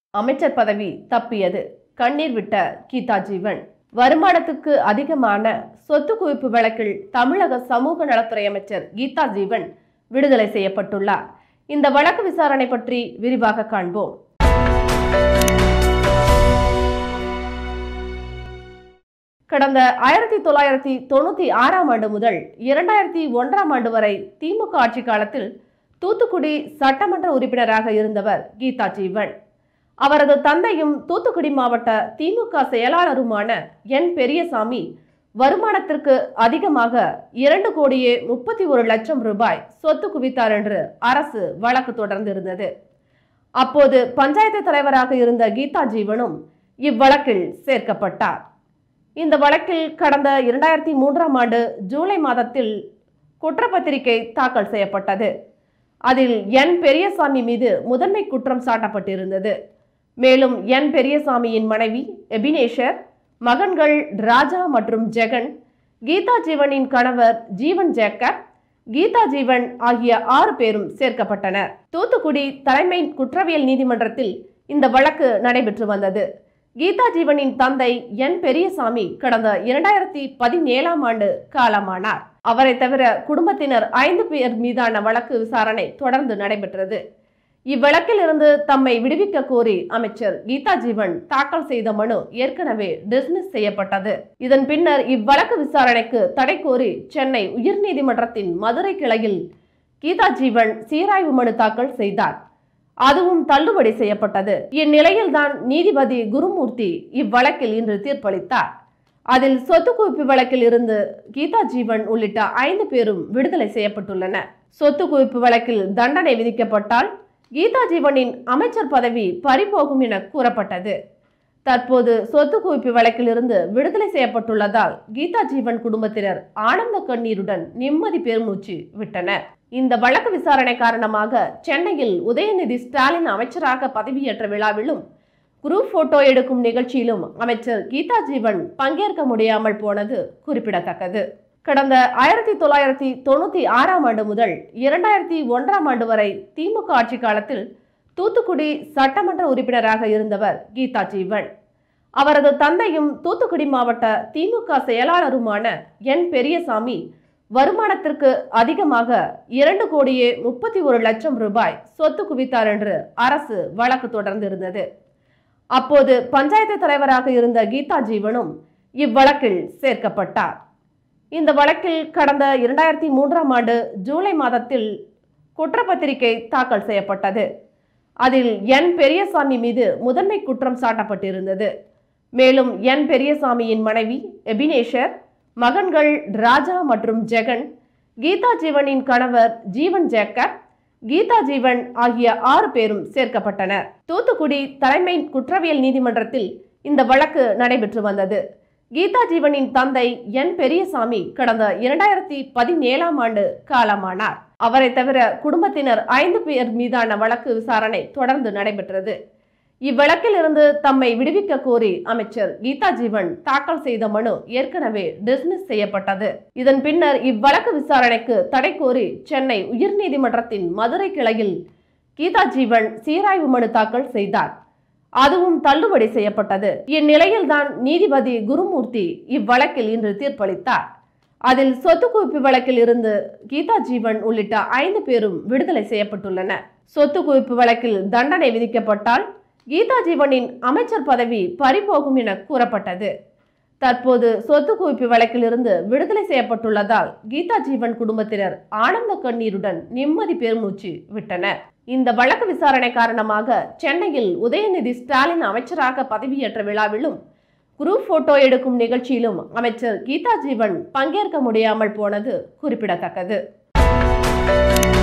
அமைச்சர் பதவி தப்பியது கண்ணீர் விட்ட கீதா ஜீவன் வருமானத்துக்கு அதிகமான சொத்து குவிப்பு வழக்கில் தமிழக சமூக நலத்துறை அமைச்சர் கீதா ஜீவன் விடுதலை செய்யப்பட்டுள்ளார் இந்த வழக்கு விசாரணை பற்றி விரிவாக காண்போம் கடந்த ஆயிரத்தி தொள்ளாயிரத்தி தொண்ணூத்தி ஆறாம் ஆண்டு முதல் இரண்டாயிரத்தி ஒன்றாம் ஆண்டு வரை திமுக ஆட்சி காலத்தில் தூத்துக்குடி சட்டமன்ற உறுப்பினராக இருந்தவர் கீதா ஜீவன் அவரது தந்தையும் தூத்துக்குடி மாவட்ட திமுக செயலாளருமான என் பெரியசாமி வருமானத்திற்கு அதிகமாக இரண்டு கோடியே முப்பத்தி ஒரு லட்சம் ரூபாய் சொத்து குவித்தார் என்று அரசு வழக்கு தொடர்ந்திருந்தது அப்போது பஞ்சாயத்து தலைவராக இருந்த கீதா ஜீவனும் இவ்வழக்கில் சேர்க்கப்பட்டார் இந்த வழக்கில் கடந்த இரண்டாயிரத்தி மூன்றாம் ஆண்டு ஜூலை மாதத்தில் குற்றப்பத்திரிகை தாக்கல் செய்யப்பட்டது அதில் என் பெரியசாமி மீது முதன்மை குற்றம் சாட்டப்பட்டிருந்தது மேலும் என் பெரியசாமியின் மனைவி எபினேஷர் மகன்கள் ராஜா மற்றும் ஜெகன் கீதா ஜீவனின் கணவர் ஜீவன் ஜேக்கப் கீதா ஜீவன் ஆகிய ஆறு பேரும் சேர்க்கப்பட்டனர் தூத்துக்குடி தலைமை குற்றவியல் நீதிமன்றத்தில் இந்த வழக்கு நடைபெற்று வந்தது கீதா ஜீவனின் தந்தை என் பெரியசாமி கடந்த இரண்டாயிரத்தி பதினேழாம் ஆண்டு காலமானார் அவரை தவிர குடும்பத்தினர் ஐந்து பேர் மீதான வழக்கு விசாரணை தொடர்ந்து நடைபெற்றது இவ்வழக்கில் இருந்து தம்மை விடுவிக்க கோரி அமைச்சர் கீதா ஜீவன் தாக்கல் செய்த மனு ஏற்கனவே டிஸ்மிஸ் செய்யப்பட்டது இதன் பின்னர் இவ்வழக்கு விசாரணைக்கு தடை கோரி சென்னை உயர்நீதிமன்றத்தின் மதுரை கிளையில் கீதா ஜீவன் சீராய்வு மனு தாக்கல் செய்தார் அதுவும் தள்ளுபடி செய்யப்பட்டது இந்நிலையில்தான் நீதிபதி குருமூர்த்தி இவ்வழக்கில் இன்று தீர்ப்பளித்தார் அதில் சொத்து குவிப்பு வழக்கில் இருந்து கீதா ஜீவன் உள்ளிட்ட ஐந்து பேரும் விடுதலை செய்யப்பட்டுள்ளனர் சொத்து குவிப்பு வழக்கில் தண்டனை விதிக்கப்பட்டால் கீதா ஜீவனின் அமைச்சர் பதவி பறிபோகும் என கூறப்பட்டது தற்போது சொத்து குவிப்பு வழக்கில் இருந்து விடுதலை செய்யப்பட்டுள்ளதால் கீதா ஜீவன் குடும்பத்தினர் ஆனந்த கண்ணீருடன் நிம்மதி பெருமூச்சு விட்டனர் இந்த வழக்கு விசாரணை காரணமாக சென்னையில் உதயநிதி ஸ்டாலின் அமைச்சராக பதவியேற்ற விழாவிலும் குரூப் போட்டோ எடுக்கும் நிகழ்ச்சியிலும் அமைச்சர் கீதா ஜீவன் பங்கேற்க முடியாமல் போனது குறிப்பிடத்தக்கது கடந்த ஆயிரத்தி தொள்ளாயிரத்தி தொண்ணூத்தி ஆறாம் ஆண்டு முதல் இரண்டாயிரத்தி ஒன்றாம் ஆண்டு வரை திமுக ஆட்சி காலத்தில் தூத்துக்குடி சட்டமன்ற உறுப்பினராக இருந்தவர் கீதா ஜீவன் அவரது தந்தையும் தூத்துக்குடி மாவட்ட திமுக செயலாளருமான என் பெரியசாமி வருமானத்திற்கு அதிகமாக இரண்டு கோடியே முப்பத்தி ஒரு லட்சம் ரூபாய் சொத்து குவித்தார் என்று அரசு வழக்கு தொடர்ந்திருந்தது அப்போது பஞ்சாயத்து தலைவராக இருந்த கீதா ஜீவனும் இவ்வழக்கில் சேர்க்கப்பட்டார் இந்த வழக்கில் கடந்த இரண்டாயிரத்தி மூன்றாம் ஆண்டு ஜூலை மாதத்தில் குற்றப்பத்திரிகை தாக்கல் செய்யப்பட்டது அதில் என் பெரியசாமி மீது முதன்மை குற்றம் சாட்டப்பட்டிருந்தது மேலும் என் பெரியசாமியின் மனைவி எபினேஷர் மகன்கள் ராஜா மற்றும் ஜெகன் கீதா ஜீவனின் கணவர் ஜீவன் ஜேக்கப் கீதா ஜீவன் ஆகிய ஆறு பேரும் சேர்க்கப்பட்டனர் தூத்துக்குடி தலைமை குற்றவியல் நீதிமன்றத்தில் இந்த வழக்கு நடைபெற்று வந்தது கீதா ஜீவனின் தந்தை என் பெரியசாமி கடந்த இரண்டாயிரத்தி பதினேழாம் ஆண்டு காலமானார் அவரை தவிர குடும்பத்தினர் ஐந்து பேர் மீதான வழக்கு விசாரணை தொடர்ந்து நடைபெற்றது இவ்வழக்கில் இருந்து தம்மை விடுவிக்க கோரி அமைச்சர் கீதா ஜீவன் தாக்கல் செய்த மனு ஏற்கனவே டிஸ்மிஸ் செய்யப்பட்டது இதன் பின்னர் இவ்வழக்கு விசாரணைக்கு தடை கோரி சென்னை உயர்நீதிமன்றத்தின் மதுரை கிளையில் கீதா ஜீவன் சீராய்வு மனு தாக்கல் செய்தார் அதுவும் தள்ளுபடி செய்யப்பட்டது இந்நிலையில்தான் நீதிபதி குருமூர்த்தி இவ்வழக்கில் இன்று தீர்ப்பளித்தார் அதில் சொத்து குவிப்பு வழக்கில் இருந்து கீதா ஜீவன் உள்ளிட்ட ஐந்து பேரும் விடுதலை செய்யப்பட்டுள்ளனர் சொத்து குவிப்பு வழக்கில் தண்டனை விதிக்கப்பட்டால் கீதா ஜீவனின் அமைச்சர் பதவி பறிபோகும் என கூறப்பட்டது தற்போது சொத்து குவிப்பு வழக்கில் இருந்து விடுதலை செய்யப்பட்டுள்ளதால் கீதா ஜீவன் குடும்பத்தினர் ஆனந்த கண்ணீருடன் நிம்மதி பெருமூச்சு விட்டனர் இந்த வழக்கு விசாரணை காரணமாக சென்னையில் உதயநிதி ஸ்டாலின் அமைச்சராக பதவியேற்ற விழாவிலும் குரூப் போட்டோ எடுக்கும் நிகழ்ச்சியிலும் அமைச்சர் கீதா ஜீவன் பங்கேற்க முடியாமல் போனது குறிப்பிடத்தக்கது